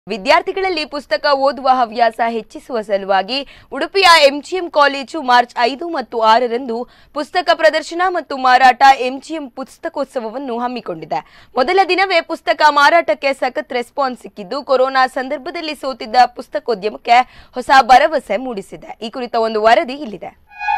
ವಿದ್ಯಾರ್ಥಿಗಳಲ್ಲಿ ಪುಸ್ತಕ ಓದುವ ಹವ್ಯಾಸ ಹೆಚ್ಚಿಸುವ ಸಲುವಾಗಿ ಉಡುಪಿಯ ಎಂಜಿಎಂ ಕಾಲೇಜು ಮಾರ್ಚ್ ಐದು ಮತ್ತು ಆರರಂದು ಪುಸ್ತಕ ಪ್ರದರ್ಶನ ಮತ್ತು ಮಾರಾಟ ಎಂಜಿಎಂ ಪುಸ್ತಕೋತ್ಸವವನ್ನು ಹಮ್ಮಿಕೊಂಡಿದೆ ಮೊದಲ ದಿನವೇ ಪುಸ್ತಕ ಮಾರಾಟಕ್ಕೆ ಸಖತ್ ರೆಸ್ಪಾನ್ಸ್ ಸಿಕ್ಕಿದ್ದು ಕೊರೋನಾ ಸಂದರ್ಭದಲ್ಲಿ ಸೋತಿದ್ದ ಪುಸ್ತಕೋದ್ಯಮಕ್ಕೆ ಹೊಸ ಭರವಸೆ ಮೂಡಿಸಿದೆ ಈ ಕುರಿತ ಒಂದು ವರದಿ ಇಲ್ಲಿದೆ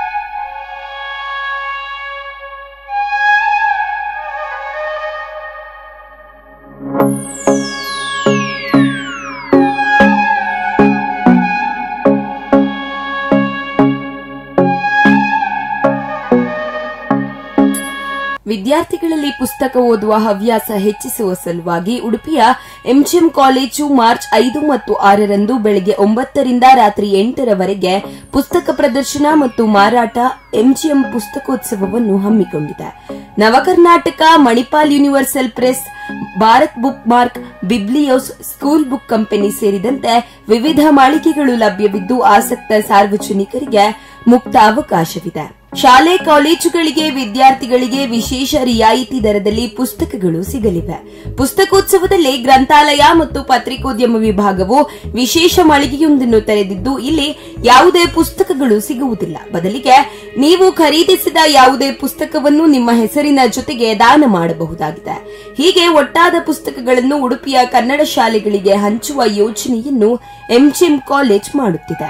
ವಿದ್ಯಾರ್ಥಿಗಳಲ್ಲಿ ಪುಸ್ತಕ ಓದುವ ಹವ್ಯಾಸ ಹೆಚ್ಚಿಸುವ ಸಲುವಾಗಿ ಉಡುಪಿಯ ಎಂಜಿಎಂ ಕಾಲೇಜು ಮಾರ್ಚ್ ಐದು ಮತ್ತು ಆರರಂದು ಬೆಳಗ್ಗೆ ಒಂಬತ್ತರಿಂದ ರಾತ್ರಿ ಎಂಟರವರೆಗೆ ಪುಸ್ತಕ ಪ್ರದರ್ಶನ ಮತ್ತು ಮಾರಾಟ ಎಂಜಿಎಂ ಪುಸ್ತಕೋತ್ಸವವನ್ನು ಹಮ್ಮಿಕೊಂಡಿದೆ Navakarnataka Manipal universal press Bharat book mark Biblios school book company ಸೇರಿದಂತೆ ವಿವಿಧ ಮಾಳಿಗೆಗಳು ಲಭ್ಯವಿದ್ದು ಆಸಕ್ತ ಸಾರ್ವಜನಿಕರಿಗೆ ಮುಕ್ತ ಅವಕಾಶವಿದೆ ಶಾಲೆ ಕಾಲೇಜುಗಳಿಗೆ ವಿದ್ಯಾರ್ಥಿಗಳಿಗೆ ವಿಶೇಷ ರಿಯಾಯಿತಿ ದರದಲ್ಲಿ ಪುಸ್ತಕಗಳು ಸಿಗಲಿವೆ ಪುಸ್ತಕೋತ್ಸವದಲ್ಲಿ ಗ್ರಂಥಾಲಯ ಮತ್ತು ಪತ್ರಿಕೋದ್ಯಮ ವಿಭಾಗವು ವಿಶೇಷ ಮಳಿಗೆಯೊಂದನ್ನು ತೆರೆದಿದ್ದು ಇಲ್ಲಿ ಯಾವುದೇ ಪುಸ್ತಕಗಳು ಸಿಗುವುದಿಲ್ಲ ಬದಲಿಗೆ ನೀವು ಖರೀದಿಸಿದ ಯಾವುದೇ ಪುಸ್ತಕವನ್ನು ನಿಮ್ಮ ಹೆಸರಿನ ಜೊತೆಗೆ ದಾನ ಮಾಡಬಹುದಾಗಿದೆ ಹೀಗೆ ಒಟ್ಟಾದ ಪುಸ್ತಕಗಳನ್ನು ಉಡುಪಿಯ ಕನ್ನಡ ಶಾಲೆಗಳಿಗೆ ಹಂಚುವ ಯೋಜನೆಯನ್ನು ಎಂಜಿಎಂ ಕಾಲೇಜ್ ಮಾಡುತ್ತಿದೆ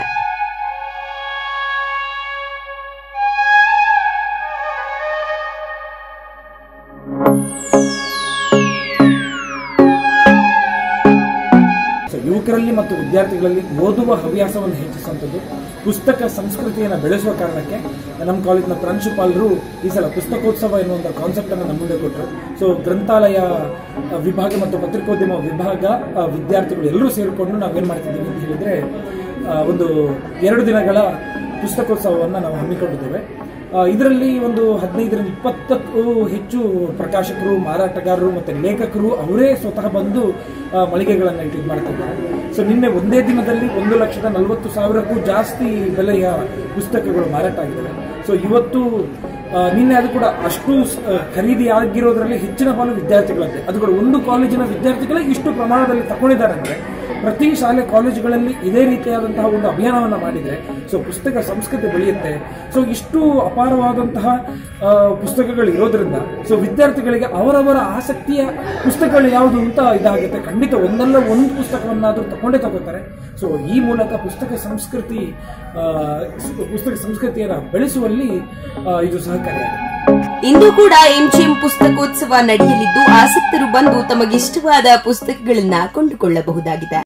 ಸೊ ಯುವಕರಲ್ಲಿ ಮತ್ತು ವಿದ್ಯಾರ್ಥಿಗಳಲ್ಲಿ ಓದುವ ಹವ್ಯಾಸವನ್ನು ಹೆಚ್ಚಿಸುವಂಥದ್ದು ಪುಸ್ತಕ ಸಂಸ್ಕೃತಿಯನ್ನು ಬೆಳೆಸುವ ಕಾರಣಕ್ಕೆ ನಮ್ಮ ಕಾಲೇಜಿನ ಪ್ರಾಂಶುಪಾಲರು ಈ ಸಲ ಪುಸ್ತಕೋತ್ಸವ ಎನ್ನುವಂಥ ಕಾನ್ಸೆಪ್ಟನ್ನು ನಮ್ಮ ಮುಂದೆ ಕೊಟ್ಟರು ಸೊ ಗ್ರಂಥಾಲಯ ಆ, ವಿಭಾಗ ಮತ್ತು ಪತ್ರಿಕೋದ್ಯಮ ವಿಭಾಗ ಆ, ವಿದ್ಯಾರ್ಥಿಗಳು ಎಲ್ಲರೂ ಸೇರಿಕೊಂಡು ನಾವೇನು ಮಾಡ್ತಿದ್ದೀವಿ ಅಂತ ಹೇಳಿದರೆ ಒಂದು ಎರಡು ದಿನಗಳ ಪುಸ್ತಕೋತ್ಸವವನ್ನು ನಾವು ಹಮ್ಮಿಕೊಂಡಿದ್ದೇವೆ ಆ, ಇದರಲ್ಲಿ ಒಂದು ಹದಿನೈದರಿಂದ ಇಪ್ಪತ್ತಕ್ಕೂ ಹೆಚ್ಚು ಪ್ರಕಾಶಕರು ಮಾರಾಟಗಾರರು ಮತ್ತು ಲೇಖಕರು ಅವರೇ ಸ್ವತಃ ಬಂದು ಆ, ಮಳಿಗೆಗಳನ್ನು ಇಟ್ಟು ಮಾಡ್ತಿದ್ದಾರೆ ಸೊ ನಿನ್ನೆ ಒಂದೇ ದಿನದಲ್ಲಿ ಒಂದು ಲಕ್ಷದ ನಲವತ್ತು ಸಾವಿರಕ್ಕೂ ಜಾಸ್ತಿ ಬೆಲೆಯ ಪುಸ್ತಕಗಳು ಮಾರಾಟ ಆಗಿದ್ದಾವೆ ಸೊ ಇವತ್ತು ಆ, ನಿನ್ನೆ ಅದು ಕೂಡ ಅಷ್ಟು ಸ್- ಆ, ಖರೀದಿ ಆಗಿರೋದ್ರಲ್ಲಿ ಹೆಚ್ಚಿನ ಪಾಲು ವಿದ್ಯಾರ್ಥಿಗಳಂತೆ ಅದು ಕೂಡ ಒಂದು ಕಾಲೇಜಿನ ವಿದ್ಯಾರ್ಥಿಗಳೇ ಇಷ್ಟು ಪ್ರಮಾಣದಲ್ಲಿ ತಗೊಂಡಿದ್ದಾರೆ ಅಂದರೆ ಪ್ರತಿ ಶಾಲೆ ಕಾಲೇಜುಗಳಲ್ಲಿ ಇದೇ ರೀತಿಯಾದಂತಹ ಒಂದು ಅಭಿಯಾನವನ್ನು ಮಾಡಿದರೆ ಸೊ ಪುಸ್ತಕ ಸಂಸ್ಕೃತಿ ಬೆಳೆಯುತ್ತೆ ಸೊ ಇಷ್ಟು ಅಪಾರವಾದಂತಹ ಆ, ಪುಸ್ತಕಗಳು ಇರೋದ್ರಿಂದ ಸೊ ವಿದ್ಯಾರ್ಥಿಗಳಿಗೆ ಅವರವರ ಆಸಕ್ತಿಯ ಪುಸ್ತಕಗಳು ಯಾವುದು ಅಂತ ಇದಾಗುತ್ತೆ ಖಂಡಿತ ಒಂದಲ್ಲ ಒಂದು ಪುಸ್ತಕವನ್ನಾದರೂ ತಗೊಂಡೇ ತಗೋತಾರೆ ಸೊ ಈ ಮೂಲಕ ಪುಸ್ತಕ ಸಂಸ್ಕೃತಿ ಆ, ಸ್- ಪುಸ್ತಕ ಸಂಸ್ಕೃತಿಯನ್ನು ಬೆಳೆಸುವಲ್ಲಿ ಆ, ಇದು ಸಹಕಾರಿಯಾಗುತ್ತೆ ಇಂದು ಕೂಡ ಎಂಜಿಎಂ ಪುಸ್ತಕೋತ್ಸವ ನಡೆಯಲಿದ್ದು ಆಸಕ್ತರು ಬಂದು ತಮಗಿಷ್ಟವಾದ ಪುಸ್ತಕಗಳನ್ನ ಕೊಂಡುಕೊಳ್ಳಬಹುದಾಗಿದೆ